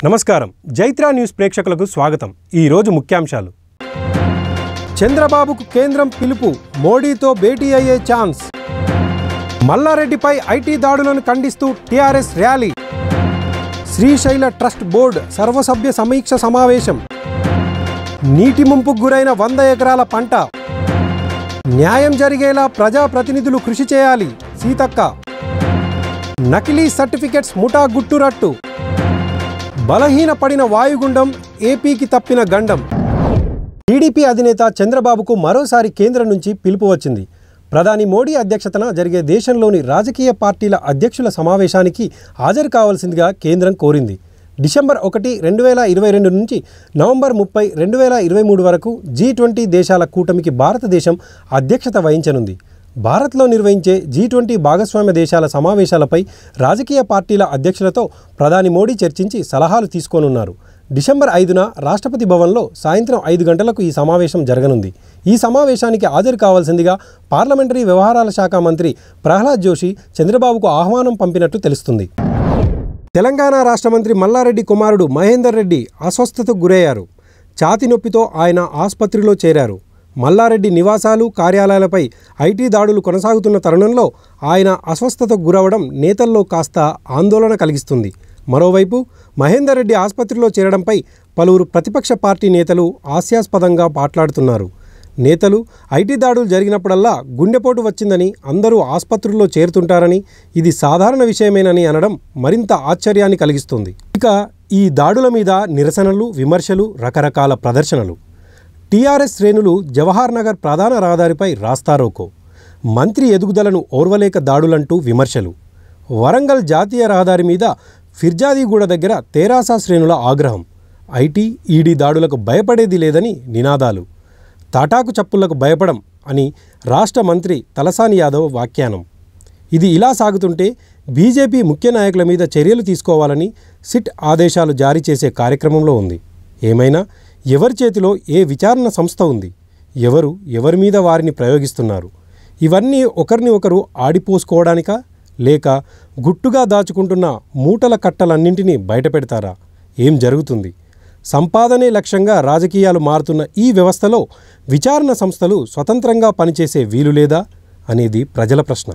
నమస్కారం జైత్రా న్యూస్ ప్రేక్షకులకు స్వాగతం ఈరోజు ముఖ్యాంశాలు చంద్రబాబుకు కేంద్రం పిలుపు మోడీతో భేటీ అయ్యే ఛాన్స్ మల్లారెడ్డిపై ఐటీ దాడులను ఖండిస్తూ TRS rally Srisaila trust board సర్వసభ్య సమీక్ష సమావేశం నీటి ముంపుకు గురైన వంద ఎకరాల పంట న్యాయం జరిగేలా ప్రజాప్రతినిధులు కృషి చేయాలి సీతక్క నకిలీ సర్టిఫికెట్స్ ముఠా గుట్టురట్టు బలహీనపడిన వాయుగుండం ఏపీకి తప్పిన గండం టీడీపీ అధినేత చంద్రబాబుకు మరోసారి కేంద్రం నుంచి పిలుపు వచ్చింది ప్రధాని మోడీ అధ్యక్షతన జరిగే దేశంలోని రాజకీయ పార్టీల అధ్యక్షుల సమావేశానికి హాజరు కావాల్సిందిగా కేంద్రం కోరింది డిసెంబర్ ఒకటి రెండు వేల ఇరవై రెండు నుంచి నవంబర్ ముప్పై రెండు వేల ఇరవై మూడు వరకు జీ ట్వంటీ దేశాల కూటమికి భారతదేశం అధ్యక్షత వహించనుంది భారత్లో నిర్వహించే జీ ట్వంటీ భాగస్వామ్య దేశాల సమావేశాలపై రాజకీయ పార్టీల అధ్యక్షులతో ప్రధాని మోడీ చర్చించి సలహాలు తీసుకోనున్నారు డిసెంబర్ ఐదున రాష్ట్రపతి భవన్లో సాయంత్రం ఐదు గంటలకు ఈ సమావేశం జరగనుంది ఈ సమావేశానికి హాజరు కావాల్సిందిగా పార్లమెంటరీ వ్యవహారాల శాఖ మంత్రి ప్రహ్లాద్ జోషి చంద్రబాబుకు ఆహ్వానం పంపినట్టు తెలుస్తుంది తెలంగాణ రాష్ట్ర మంత్రి మల్లారెడ్డి కుమారుడు మహేందర్ రెడ్డి అస్వస్థతకు గురయ్యారు ఛాతి నొప్పితో ఆయన ఆసుపత్రిలో చేరారు మల్లారెడ్డి నివాసాలు కార్యాలయాలపై ఐటీ దాడులు కొనసాగుతున్న తరుణంలో ఆయన అస్వస్థతకు గురవడం నేతల్లో కాస్త ఆందోళన కలిగిస్తుంది మరోవైపు మహేందర్ రెడ్డి ఆసుపత్రిలో చేరడంపై పలువురు ప్రతిపక్ష పార్టీ నేతలు హాస్యాస్పదంగా మాట్లాడుతున్నారు నేతలు ఐటీ దాడులు జరిగినప్పుడల్లా గుండెపోటు వచ్చిందని అందరూ ఆసుపత్రుల్లో చేరుతుంటారని ఇది సాధారణ విషయమేనని అనడం మరింత ఆశ్చర్యాన్ని కలిగిస్తుంది ఇక ఈ దాడుల మీద నిరసనలు విమర్శలు రకరకాల ప్రదర్శనలు టీఆర్ఎస్ శ్రేణులు జవహర్ నగర్ ప్రధాన రహదారిపై రాస్తారోకో మంత్రి ఎదుగుదలను ఓర్వలేక దాడులంటూ విమర్శలు వరంగల్ జాతీయ రహదారి మీద ఫిర్జాదీగూడ దగ్గర తెరాస శ్రేణుల ఆగ్రహం ఐటీ ఈడీ దాడులకు భయపడేది లేదని నినాదాలు తాటాకు చప్పులకు భయపడం అని రాష్ట్ర మంత్రి తలసాని యాదవ్ వ్యాఖ్యానం ఇది ఇలా సాగుతుంటే బీజేపీ ముఖ్య నాయకుల మీద చర్యలు తీసుకోవాలని సిట్ ఆదేశాలు జారీ చేసే కార్యక్రమంలో ఉంది ఏమైనా ఎవరి చేతిలో ఏ విచారణ సంస్థ ఉంది ఎవరు ఎవరి మీద వారిని ప్రయోగిస్తున్నారు ఇవన్నీ ఒకరిని ఒకరు ఆడిపోసుకోవడానికా లేక గుట్టుగా దాచుకుంటున్న మూటల కట్టలన్నింటినీ బయటపెడతారా ఏం జరుగుతుంది సంపాదనే లక్ష్యంగా రాజకీయాలు మారుతున్న ఈ వ్యవస్థలో విచారణ సంస్థలు స్వతంత్రంగా పనిచేసే వీలు లేదా అనేది ప్రజల ప్రశ్న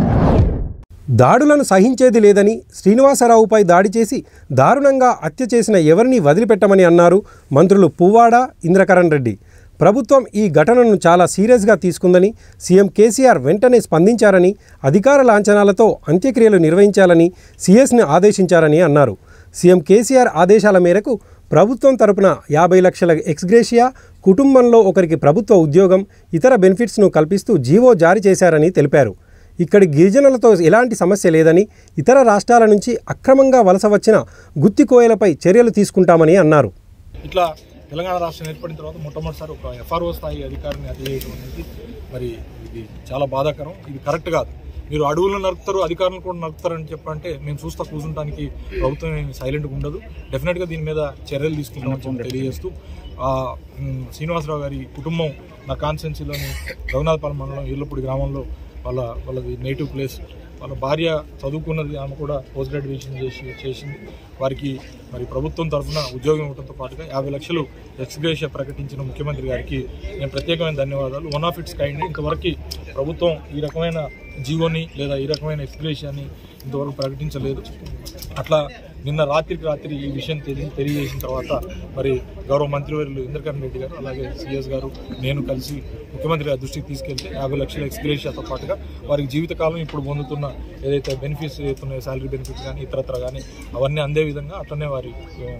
దాడులను సహించేది లేదని శ్రీనివాసరావుపై దాడి చేసి దారుణంగా హత్య చేసిన ఎవరిని వదిలిపెట్టమని అన్నారు మంత్రులు పువ్వాడ ఇంద్రకరణ్ రెడ్డి ప్రభుత్వం ఈ ఘటనను చాలా సీరియస్గా తీసుకుందని సీఎం కేసీఆర్ వెంటనే స్పందించారని అధికార లాంఛనాలతో అంత్యక్రియలు నిర్వహించాలని సీఎస్ని ఆదేశించారని అన్నారు సీఎం కేసీఆర్ ఆదేశాల మేరకు ప్రభుత్వం తరపున యాభై లక్షల ఎక్స్గ్రేషియా కుటుంబంలో ఒకరికి ప్రభుత్వ ఉద్యోగం ఇతర బెనిఫిట్స్ను కల్పిస్తూ జీవో జారీ చేశారని తెలిపారు ఇక్కడి గిరిజనులతో ఎలాంటి సమస్య లేదని ఇతర రాష్ట్రాల నుంచి అక్రమంగా వలస వచ్చిన గుత్తికోయలపై చర్యలు తీసుకుంటామని అన్నారు ఇట్లా తెలంగాణ రాష్ట్రం ఏర్పడిన తర్వాత మొట్టమొదటిసారి ఒక ఎఫ్ఆర్ఓ స్థాయి అధికారిని హత్య చేయడం అనేది మరి ఇది చాలా బాధాకరం ఇది కరెక్ట్ కాదు మీరు అడవులను నరుకుతారు అధికారులను కూడా నరుకుతారని చెప్పంటే మేము చూస్తా కూర్చుంటానికి ప్రభుత్వం ఏమి సైలెంట్గా ఉండదు డెఫినెట్గా దీని మీద చర్యలు తీసుకుంటామని చెప్పి తెలియజేస్తూ ఆ, ఉమ్, శ్రీనివాసరావు గారి కుటుంబం నా కాన్స్టిట్యున్సీలోని రఘునాథపాలెం మండలం ఈర్లపూడి గ్రామంలో వాళ్ళ వాళ్ళది నేటివ్ ప్లేస్ వాళ్ళ భార్య చదువుకున్నది ఆమె కూడా పోస్ట్ గ్రాడ్యుయేషన్ చేసి చేసింది వారికి మరి ప్రభుత్వం తరఫున ఉద్యోగం ఇవ్వడంతో పాటుగా యాభై లక్షలు ఎక్స్గ్రేషియా ప్రకటించిన ముఖ్యమంత్రి గారికి నేను ప్రత్యేకమైన ధన్యవాదాలు వన్ ఆఫ్ ఇట్స్ కైండ్ ఇంతవరకు ప్రభుత్వం ఈ రకమైన జీవోని లేదా ఈ రకమైన ఎక్స్గ్రేషియాని ఇంతవరకు ప్రకటించలేదు అట్లా నిన్న రాత్రికి రాత్రి ఈ విషయం తెలియ తెలియజేసిన తర్వాత మరి గౌరవ మంత్రివర్యులు ఇంద్రకరణ్ రెడ్డి గారు అలాగే సిఎస్ గారు నేను కలిసి ముఖ్యమంత్రి గారి దృష్టికి తీసుకెళ్తే యాభై లక్షల ఎక్స్గ్రేషియాతో పాటుగా వారికి జీవితకాలం ఇప్పుడు పొందుతున్న ఏదైతే బెనిఫిట్స్ అవుతున్నాయో శాలరీ బెనిఫిట్స్ కానీ ఇతరత్ర కానీ అవన్నీ అందే విధంగా అట్లనే వారి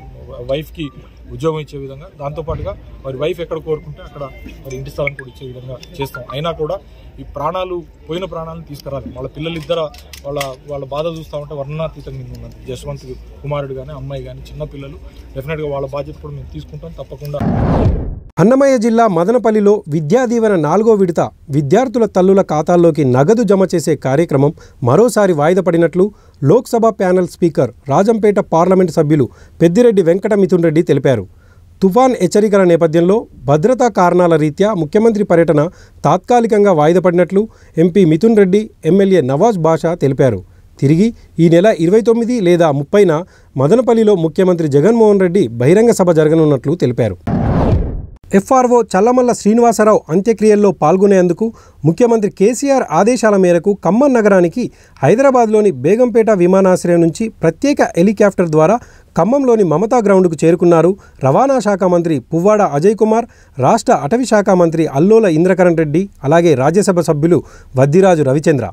వైఫ్కి ఉద్యోగం ఇచ్చే విధంగా దాంతోపాటుగా వారి వైఫ్ ఎక్కడ కోరుకుంటే అక్కడ మరి ఇంటి స్థలం కూడా ఇచ్చే విధంగా చేస్తాం అయినా కూడా ఈ ప్రాణాలు పోయిన ప్రాణాలను తీసుకురాలి వాళ్ళ పిల్లలు ఇద్దరు వాళ్ళ వాళ్ళ బాధ చూస్తూ ఉంటే వర్ణనాతీతంగా ఉన్నది జస్వంత్ కుమారుడు కానీ అమ్మాయి కానీ చిన్న పిల్లలు డెఫినెట్గా వాళ్ళ బాధ్యత కూడా మేము తీసుకుంటాం తప్పకుండా అన్నమయ్య జిల్లా మదనపల్లిలో విద్యా దీవెన నాలుగో విడత విద్యార్థుల తల్లుల ఖాతాల్లోకి నగదు జమ చేసే కార్యక్రమం మరోసారి వాయిదా పడినట్లు Lok Sabha panel speaker Rajampet parliament సభ్యులు పెద్దిరెడ్డి వెంకట మిథున్ రెడ్డి తెలిపారు తుఫాన్ హెచ్చరికల నేపథ్యంలో భద్రతా కారణాల రీత్యా ముఖ్యమంత్రి పర్యటన తాత్కాలికంగా వాయిదా పడినట్లు ఎంపీ మిథున్ రెడ్డి ఎమ్మెల్యే నవాజ్ బాషా తెలిపారు తిరిగి ఈ నెల ఇరవై తొమ్మిది లేదా ముప్పైన మదనపల్లిలో ముఖ్యమంత్రి జగన్మోహన్ రెడ్డి బహిరంగ సభ జరగనున్నట్లు తెలిపారు ఎఫ్ఆర్ఓ చల్లమల్ల శ్రీనివాసరావు అంత్యక్రియల్లో పాల్గొనేందుకు ముఖ్యమంత్రి కేసీఆర్ ఆదేశాల మేరకు ఖమ్మం నగరానికి హైదరాబాద్లోని బేగంపేట విమానాశ్రయం నుంచి ప్రత్యేక హెలికాప్టర్ ద్వారా ఖమ్మంలోని మమతా గ్రౌండ్కు చేరుకున్నారు రవాణా శాఖ మంత్రి పువ్వాడ అజయ్ కుమార్ రాష్ట్ర అటవీ శాఖ మంత్రి అల్లోల ఇంద్రకరణ్ రెడ్డి అలాగే రాజ్యసభ సభ్యులు వద్దిరాజు రవిచంద్ర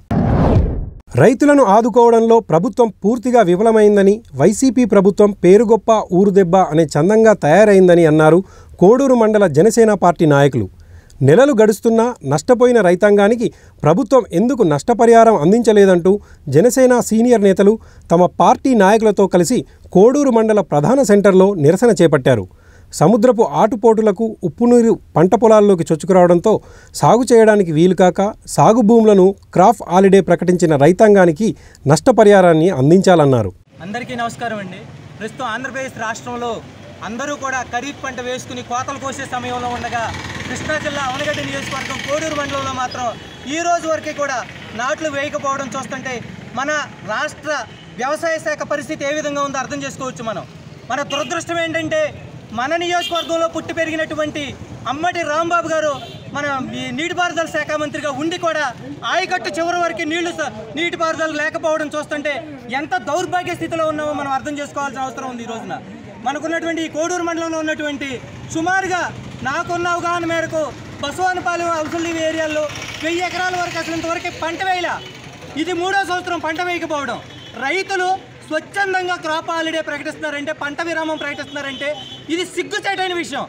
రైతులను ఆదుకోవడంలో ప్రభుత్వం పూర్తిగా విఫలమైందని వైసీపీ ప్రభుత్వం పేరుగొప్ప ఊరుదెబ్బ అనే చందంగా తయారైందని అన్నారు కోడూరు మండల జనసేన పార్టీ నాయకులు నెలలు గడుస్తున్నా నష్టపోయిన రైతాంగానికి ప్రభుత్వం ఎందుకు నష్టపరిహారం అందించలేదంటూ జనసేన సీనియర్ నేతలు తమ పార్టీ నాయకులతో కలిసి కోడూరు మండల ప్రధాన సెంటర్లో నిరసన చేపట్టారు సముద్రపు ఆటుపోటులకు ఉప్పునీరు పంట పొలాల్లోకి చొచ్చుకురావడంతో సాగు చేయడానికి వీలుకాక సాగు భూములను క్రాప్ హాలిడే ప్రకటించిన రైతాంగానికి నష్టపరిహారాన్ని అందించాలన్నారు అందరికీ నమస్కారం అండి ప్రస్తుతం ఆంధ్రప్రదేశ్ రాష్ట్రంలో అందరూ కూడా ఖరీఫ్ పంట వేసుకుని కోతలు కోసే సమయంలో ఉండగా కృష్ణా జిల్లా అవనగడ్డ నియోజకవర్గం కోడూరు మండలంలో మాత్రం ఈ రోజు వరకు కూడా నాట్లు వేయకపోవడం చూస్తుంటే మన రాష్ట్ర వ్యవసాయ శాఖ పరిస్థితి ఏ విధంగా ఉందో అర్థం చేసుకోవచ్చు మనం మన దురదృష్టం ఏంటంటే మన నియోజకవర్గంలో పుట్టి పెరిగినటువంటి అమ్మటి రాంబాబు గారు మన ఈ నీటిపారుదల శాఖ మంత్రిగా ఉండి కూడా ఆయకట్టు చివరి వరకు నీళ్లు స- నీటిపారుదల లేకపోవడం చూస్తుంటే ఎంత దౌర్భాగ్య స్థితిలో ఉన్నామో మనం అర్థం చేసుకోవాల్సిన అవసరం ఉంది ఈ రోజున మనకున్నటువంటి ఈ కోడూరు మండలంలో ఉన్నటువంటి సుమారుగా నాకున్న అవగాహన మేరకు బసవానపాలెం అవసరం ఏరియాల్లో వెయ్యి ఎకరాల వరకు అసలు ఇంతవరకు పంట వేయలా ఇది మూడో సంవత్సరం పంట వేయకపోవడం రైతులు స్వచ్ఛందంగా క్రాప్ హాలిడే ప్రకటిస్తున్నారంటే పంట విరామం ప్రకటిస్తున్నారంటే ఇది సిగ్గుచేటైన విషయం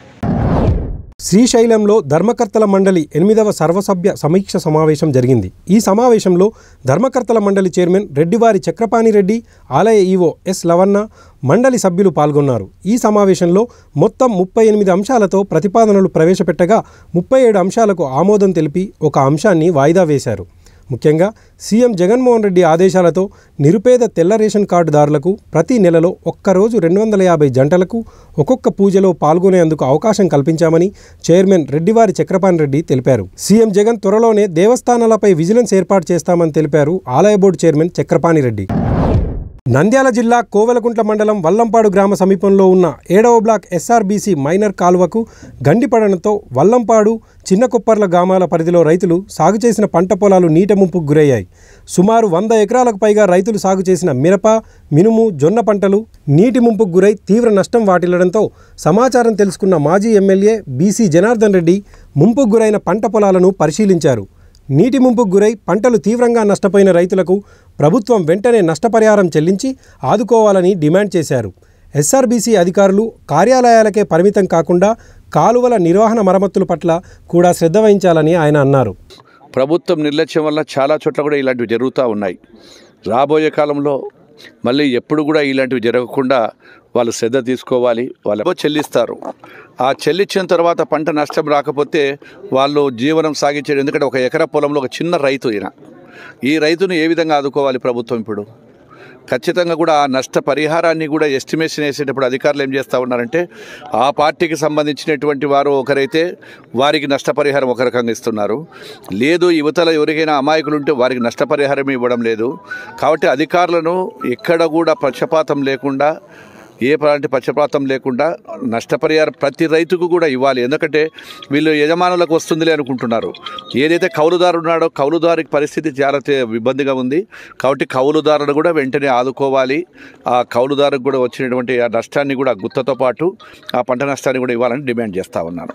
శ్రీశైలంలో ధర్మకర్తల మండలి ఎనిమిదవ సర్వసభ్య సమీక్ష సమావేశం జరిగింది ఈ సమావేశంలో ధర్మకర్తల మండలి చైర్మన్ రెడ్డివారి చక్రపాణి రెడ్డి ఆలయ ఈవో ఎస్ లవన్న మండలి సభ్యులు పాల్గొన్నారు ఈ సమావేశంలో మొత్తం ముప్పై ఎనిమిది అంశాలతో ప్రతిపాదనలు ప్రవేశపెట్టగా ముప్పై ఏడు అంశాలకు ఆమోదం తెలిపి ఒక అంశాన్ని వాయిదా వేశారు ముఖ్యంగా సీఎం జగన్మోహన్ రెడ్డి ఆదేశాలతో నిరుపేద తెల్ల రేషన్ కార్డుదారులకు ప్రతి నెలలో ఒక్కరోజు రెండు వందల యాభై జంటలకు ఒక్కొక్క పూజలో పాల్గొనేందుకు అవకాశం కల్పించామని చైర్మన్ రెడ్డివారి చక్రపాణి రెడ్డి తెలిపారు సీఎం జగన్ త్వరలోనే దేవస్థానాలపై విజిలెన్స్ ఏర్పాటు చేస్తామని తెలిపారు ఆలయ బోర్డు చైర్మన్ చక్రపాణి రెడ్డి నంద్యాల జిల్లా కోవెలకుంట్ల మండలం వల్లంపాడు గ్రామ సమీపంలో ఉన్న ఏడవ బ్లాక్ ఎస్ఆర్బీసీ మైనర్ కాలువకు గండిపడడంతో వల్లంపాడు చిన్న కుప్పర్ల గ్రామాల పరిధిలో రైతులు సాగు చేసిన పంట పొలాలు నీట ముంపుకు గురయ్యాయి సుమారు వంద ఎకరాలకు పైగా రైతులు సాగు చేసిన మిరప మినుము జొన్న పంటలు నీటి ముంపుకు గురై తీవ్ర నష్టం వాటిల్లడంతో సమాచారం తెలుసుకున్న మాజీ ఎమ్మెల్యే బీసీ జనార్దన్ రెడ్డి ముంపుకు గురైన పంట పొలాలను పరిశీలించారు నీటి ముంపుకు గురై పంటలు తీవ్రంగా నష్టపోయిన రైతులకు ప్రభుత్వం వెంటనే నష్టపరిహారం చెల్లించి ఆదుకోవాలని డిమాండ్ చేశారు ఎస్ఆర్బీసీ అధికారులు కార్యాలయాలకే పరిమితం కాకుండా కాలువల నిర్వహణ మరమ్మతుల పట్ల కూడా శ్రద్ధ వహించాలని ఆయన అన్నారు ప్రభుత్వం నిర్లక్ష్యం వల్ల చాలా చోట్ల కూడా ఇలాంటివి జరుగుతూ ఉన్నాయి రాబోయే కాలంలో మళ్ళీ ఎప్పుడు కూడా ఇలాంటివి జరగకుండా వాళ్ళు శ్రద్ధ తీసుకోవాలి వాళ్ళు చెల్లిస్తారు ఆ చెల్లించిన తర్వాత పంట నష్టం రాకపోతే వాళ్ళు జీవనం సాగించారు ఎందుకంటే ఒక ఎకరా పొలంలో ఒక చిన్న రైతు ఈయన ఈ రైతును ఏ విధంగా ఆదుకోవాలి ప్రభుత్వం ఇప్పుడు ఖచ్చితంగా కూడా ఆ నష్ట పరిహారాన్ని కూడా ఎస్టిమేషన్ వేసేటప్పుడు అధికారులు ఏం చేస్తూ ఉన్నారంటే ఆ పార్టీకి సంబంధించినటువంటి వారు ఒకరైతే వారికి నష్టపరిహారం ఒక రకంగా ఇస్తున్నారు లేదు యువతల ఎవరికైనా అమాయకులు ఉంటే వారికి నష్టపరిహారం ఇవ్వడం లేదు కాబట్టి అధికారులను ఎక్కడ కూడా పక్షపాతం లేకుండా ఏ అలాంటి పక్షపాతం లేకుండా నష్టపరిహారం ప్రతి రైతుకు కూడా ఇవ్వాలి ఎందుకంటే వీళ్ళు యజమానులకు వస్తుందిలే అనుకుంటున్నారు ఏదైతే కౌలుదారు ఉన్నాడో కౌలుదారికి పరిస్థితి చాలా తే- ఇబ్బందిగా ఉంది కాబట్టి కౌలుదారును కూడా వెంటనే ఆదుకోవాలి ఆ కౌలుదారుకు కూడా వచ్చినటువంటి ఆ నష్టాన్ని కూడా గుత్తతో పాటు ఆ పంట నష్టాన్ని కూడా ఇవ్వాలని డిమాండ్ చేస్తా ఉన్నాను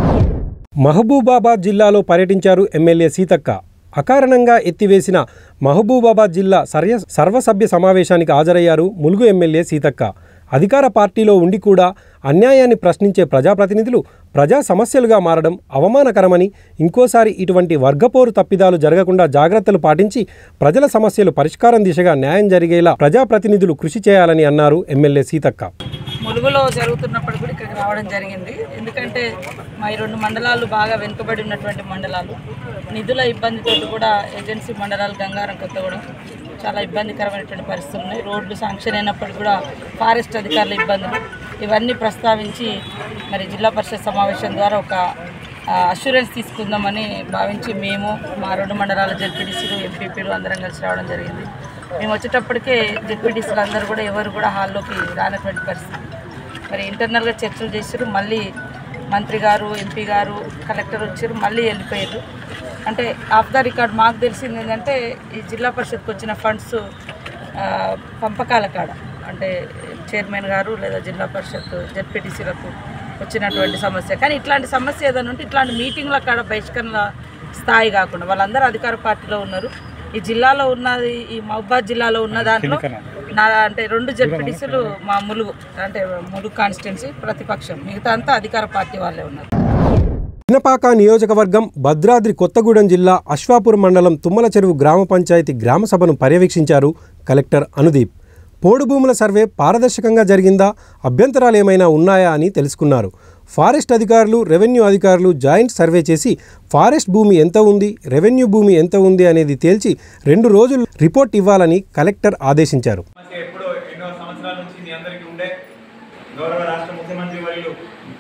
మహబూబాబాద్ జిల్లాలో పర్యటించారు ఎమ్మెల్యే సీతక్క అకారణంగా ఎత్తివేసిన మహబూబాబాద్ జిల్లా సర్య సర్వసభ్య సమావేశానికి హాజరయ్యారు ములుగు ఎమ్మెల్యే సీతక్క అధికార పార్టీలో ఉండి కూడా అన్యాయాన్ని ప్రశ్నించే ప్రజాప్రతినిధులు ప్రజా సమస్యలుగా మారడం అవమానకరమని ఇంకోసారి ఇటువంటి వర్గపోరు తప్పిదాలు జరగకుండా జాగ్రత్తలు పాటించి ప్రజల సమస్యలు పరిష్కారం దిశగా న్యాయం జరిగేలా ప్రజాప్రతినిధులు కృషి చేయాలని అన్నారు ఎమ్మెల్యే సీతక్క ములుగులో జరుగుతున్నప్పుడు కూడా ఇక్కడికి రావడం జరిగింది ఎందుకంటే మా ఈ రెండు మండలాలు బాగా వెనుకబడి ఉన్నటువంటి మండలాలు నిధుల ఇబ్బందితో కూడా ఏజెన్సీ మండలాలు గంగారం కొత్తగూడెం చాలా ఇబ్బందికరమైనటువంటి పరిస్థితులు ఉన్నాయి రోడ్లు శాంక్షన్ అయినప్పటికీ కూడా ఫారెస్ట్ అధికారుల ఇబ్బందులు ఇవన్నీ ప్రస్తావించి మరి జిల్లా పరిషత్ సమావేశం ద్వారా ఒక అష్యూరెన్స్ తీసుకుందామని భావించి మేము మా రెండు మండలాల జడ్పీడీసీలు ఎంపీపీలు అందరం కలిసి రావడం జరిగింది మేము వచ్చేటప్పటికే డిప్యూటీసులు అందరూ కూడా ఎవరు కూడా హాల్లోకి రానటువంటి పరిస్థితి మరి ఇంటర్నల్గా చర్చలు చేసారు మళ్ళీ మంత్రి గారు ఎంపీ గారు కలెక్టర్ వచ్చారు మళ్ళీ వెళ్ళిపోయారు అంటే ఆఫ్ ద రికార్డ్ మాకు తెలిసింది ఏంటంటే ఈ జిల్లా పరిషత్కి వచ్చిన ఫండ్స్ ఆ, పంపకాల కాడ అంటే చైర్మన్ గారు లేదా జిల్లా పరిషత్ జెడ్పీటీసీలకు వచ్చినటువంటి సమస్య కానీ ఇట్లాంటి సమస్య ఏదైనా ఉంటే ఇట్లాంటి మీటింగ్ల కాడ బహిష్కరణ స్థాయి కాకుండా వాళ్ళందరూ అధికార పార్టీలో ఉన్నారు ఈ జిల్లాలో ఉన్నది ఈ మహబాద్ జిల్లాలో ఉన్న దాంట్లో నా అంటే రెండు జడ్పీటీసీలు మా ములుగు అంటే ములుగు కాన్స్టిట్యున్సీ ప్రతిపక్షం మిగతా అంతా అధికార పార్టీ వాళ్ళే ఉన్నారు చిన్నపాక నియోజకవర్గం భద్రాద్రి కొత్తగూడెం జిల్లా అశ్వాపూర్ మండలం తుమ్మల చెరువు గ్రామ పంచాయతీ గ్రామ సభను పర్యవేక్షించారు కలెక్టర్ అనుదీప్ పోడు భూముల సర్వే పారదర్శకంగా జరిగిందా అభ్యంతరాలు ఏమైనా ఉన్నాయా అని తెలుసుకున్నారు ఫారెస్ట్ అధికారులు రెవెన్యూ అధికారులు జాయింట్ సర్వే చేసి ఫారెస్ట్ భూమి ఎంత ఉంది రెవెన్యూ భూమి ఎంత ఉంది అనేది తేల్చి రెండు రోజులు రిపోర్ట్ ఇవ్వాలని కలెక్టర్ ఆదేశించారు సమస్య ఎప్పుడో ఎన్నో సంవత్సరాల నుంచి మీ అందరికీ ఉండే గౌరవ రాష్ట్ర ముఖ్యమంత్రి వర్యులు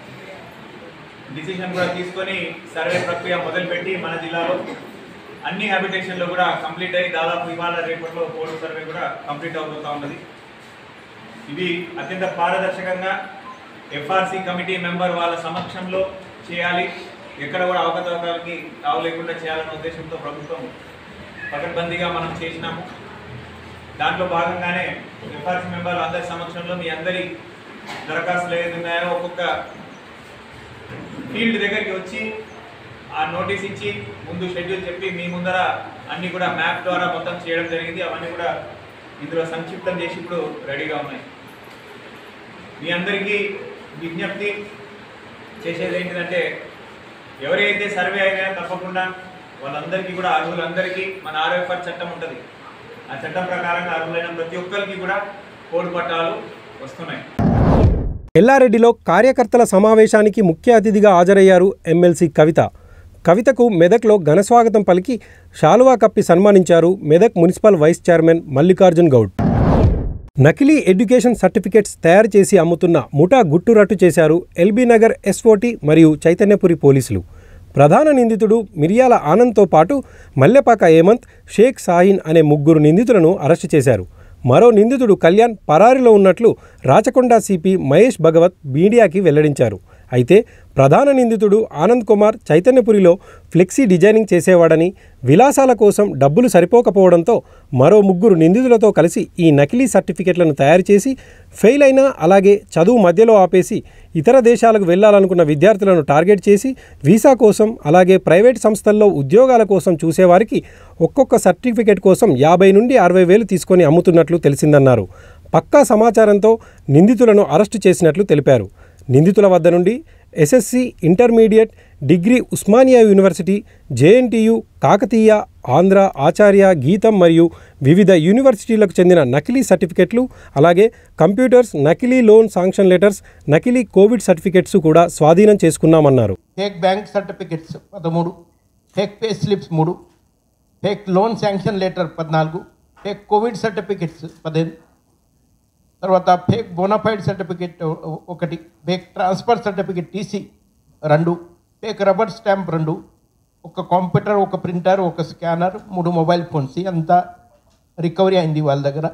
డిసిషన్ కూడా తీసుకొని సర్వే ప్రక్రియ మొదలుపెట్టి మన జిల్లాలో అన్ని హ్యాబిటేషన్లో కూడా కంప్లీట్ అయ్యి దాదాపు ఇవాళ రేపట్లో పోడు సర్వే కూడా కంప్లీట్ అవబోతూ ఉన్నది ఇది అత్యంత పారదర్శకంగా ఎఫ్ఆర్సి కమిటీ మెంబర్ వాళ్ళ సమక్షంలో చేయాలి ఎక్కడ కూడా అవకతవకలకి తావు లేకుండా చేయాలనే ఉద్దేశంతో ప్రభుత్వం పకడ్బందీగా మనం చేసినాము దాంట్లో భాగంగానే ఎఫ్ఆర్సీ మెంబర్లు అందరి సమక్షంలో మీ అందరి దరఖాస్తులు ఏది ఉన్నాయో ఒక్కొక్క ఫీల్డ్ దగ్గరికి వచ్చి ఆ నోటీస్ ఇచ్చి ముందు షెడ్యూల్ చెప్పి మీ ముందర అన్ని కూడా మ్యాప్ ద్వారా మొత్తం చేయడం జరిగింది అవన్నీ కూడా ఇందులో సంక్షిప్తం చేసి ఇప్పుడు రెడీగా ఉన్నాయి మీ అందరికీ విజ్ఞప్తి చేసేది ఏంటిదంటే ఎవరైతే సర్వే అయినా తప్పకుండా వాళ్ళందరికీ కూడా అర్హులందరికీ మన ఆర్ఎఫ్ఆర్ చట్టం ఉంటుంది ఆ చట్టం ప్రకారంగా అర్హులైన ప్రతి ఒక్కరికి కూడా కోడి పట్టాలు వస్తున్నాయి ఎల్లారెడ్డిలో కార్యకర్తల సమావేశానికి ముఖ్య అతిథిగా హాజరయ్యారు ఎమ్మెల్సీ కవిత కవితకు మెదక్లో ఘనస్వాగతం పలికి శాలువా కప్పి సన్మానించారు Medak municipal vice chairman Mallikarjun Goud నకిలీ ఎడ్యుకేషన్ సర్టిఫికేట్స్ తయారు చేసి అమ్ముతున్న ముఠా గుట్టురట్టు చేశారు ఎల్బీ నగర్ ఎస్ఓటి మరియు చైతన్యపురి పోలీసులు ప్రధాన నిందితుడు మిరియాల ఆనంద్తో పాటు మల్లెపాక హేమంత్ షేక్ సాహిన్ అనే ముగ్గురు నిందితులను అరెస్టు చేశారు మరో నిందితుడు కళ్యాణ్ పరారిలో ఉన్నట్లు రాచకొండ సిపి మహేష్ భగవత్ మీడియాకి వెల్లడించారు అయితే ప్రధాన నిందితుడు ఆనంద్ కుమార్ చైతన్యపురిలో ఫ్లెక్సీ డిజైనింగ్ చేసేవాడని విలాసాల కోసం డబ్బులు సరిపోకపోవడంతో మరో ముగ్గురు నిందితులతో కలిసి ఈ నకిలీ సర్టిఫికెట్లను తయారు చేసి ఫెయిల్ అయినా అలాగే చదువు మధ్యలో ఆపేసి ఇతర దేశాలకు వెళ్లాలనుకున్న విద్యార్థులను టార్గెట్ చేసి వీసా కోసం అలాగే ప్రైవేట్ సంస్థల్లో ఉద్యోగాల కోసం చూసేవారికి ఒక్కొక్క సర్టిఫికెట్ కోసం యాభై నుండి అరవై వేలు తీసుకొని అమ్ముతున్నట్లు తెలిసిందన్నారు పక్కా సమాచారంతో నిందితులను అరెస్టు చేసినట్లు తెలిపారు నిందితుల వద్ద నుండి SSC intermediate degree Osmania university JNTU Kakatiya Andhra Acharya Gitam మరియు వివిధ యూనివర్సిటీలకు చెందిన నకిలీ సర్టిఫికెట్లు అలాగే కంప్యూటర్స్ నకిలీ లోన్ శాంక్షన్ లెటర్స్ నకిలీ కోవిడ్ సర్టిఫికెట్స్ కూడా స్వాధీనం చేసుకున్నామన్నారు ఫేక్ బ్యాంక్ సర్టిఫికెట్స్ పదమూడు ఫేక్ పే స్లిప్స్ మూడు ఫేక్ లోన్ శాంక్షన్ లెటర్ పద్నాలుగు ఫేక్ కోవిడ్ సర్టిఫికెట్స్ పదిహేను తర్వాత ఫేక్ బోనఫైడ్ సర్టిఫికెట్ ఒ- ఒకటి ఫేక్ ట్రాన్స్ఫర్ సర్టిఫికెట్ టీసీ రెండు ఫేక్ రబ్బర్ స్టాంప్ రెండు ఒక కంప్యూటర్ ఒక ప్రింటర్ ఒక స్కానర్ మూడు మొబైల్ ఫోన్స్ అంతా రికవరీ అయింది వాళ్ళ దగ్గర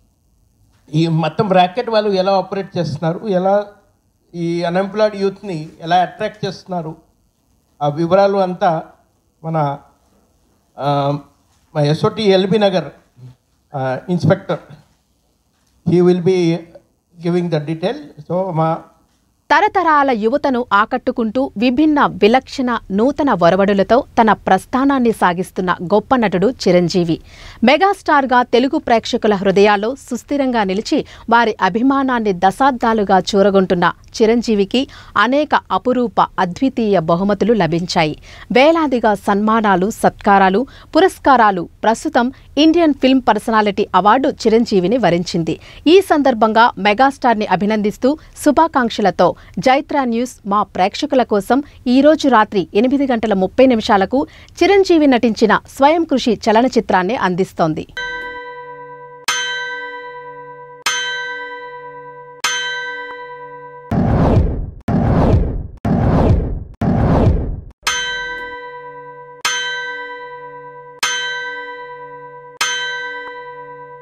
ఈ మొత్తం ర్యాకెట్ వాళ్ళు ఎలా ఆపరేట్ చేస్తున్నారు ఎలా ఈ అన్ఎంప్లాయిడ్ యూత్ని ఎలా అట్రాక్ట్ చేస్తున్నారు ఆ వివరాలు అంతా మన ఆ, మా SOT LB Nagar inspector he will be giving the detail so మా తరతరాల యువతను ఆకట్టుకుంటూ విభిన్న విలక్షణ నూతన ఒరవడులతో తన ప్రస్థానాన్ని సాగిస్తున్న గొప్ప నటుడు చిరంజీవి మెగాస్టార్గా తెలుగు ప్రేక్షకుల హృదయాల్లో సుస్థిరంగా నిలిచి వారి అభిమానాన్ని దశాబ్దాలుగా చూరగొంటున్న చిరంజీవికి అనేక అపురూప అద్వితీయ బహుమతులు లభించాయి వేలాదిగా సన్మానాలు సత్కారాలు పురస్కారాలు ప్రస్తుతం ఇండియన్ ఫిల్మ్ పర్సనాలిటీ అవార్డు చిరంజీవిని వరించింది ఈ సందర్భంగా మెగాస్టార్ని అభినందిస్తూ శుభాకాంక్షలతో జైత్రా న్యూస్ మా ప్రేక్షకుల కోసం ఈ రోజు రాత్రి ఎనిమిది గంటల ముప్పై నిమిషాలకు చిరంజీవి నటించిన స్వయం కృషి చలనచిత్రాన్ని అందిస్తోంది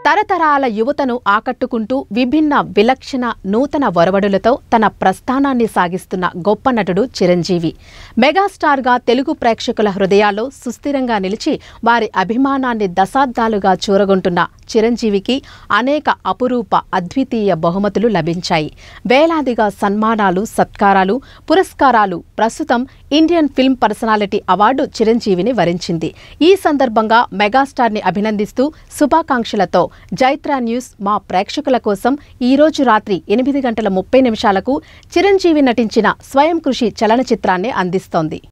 తరతరాల యువతను ఆకట్టుకుంటూ విభిన్న విలక్షణ నూతన ఒరవడులతో తన ప్రస్థానాన్ని సాగిస్తున్న గొప్ప నటుడు చిరంజీవి మెగాస్టార్గా తెలుగు ప్రేక్షకుల హృదయాల్లో సుస్థిరంగా నిలిచి వారి అభిమానాన్ని దశాబ్దాలుగా చూరగొంటున్న చిరంజీవికి అనేక అపురూప అద్వితీయ బహుమతులు లభించాయి వేలాదిగా సన్మానాలు సత్కారాలు పురస్కారాలు ప్రస్తుతం ఇండియన్ ఫిల్మ్ పర్సనాలిటీ అవార్డు చిరంజీవిని వరించింది ఈ సందర్భంగా మెగాస్టార్ని అభినందిస్తూ శుభాకాంక్షలతో జైత్రా న్యూస్ మా ప్రేక్షకుల కోసం ఈ రోజు రాత్రి ఎనిమిది గంటల ముప్పై నిమిషాలకు చిరంజీవి నటించిన స్వయం కృషి చలనచిత్రాన్ని అందిస్తోంది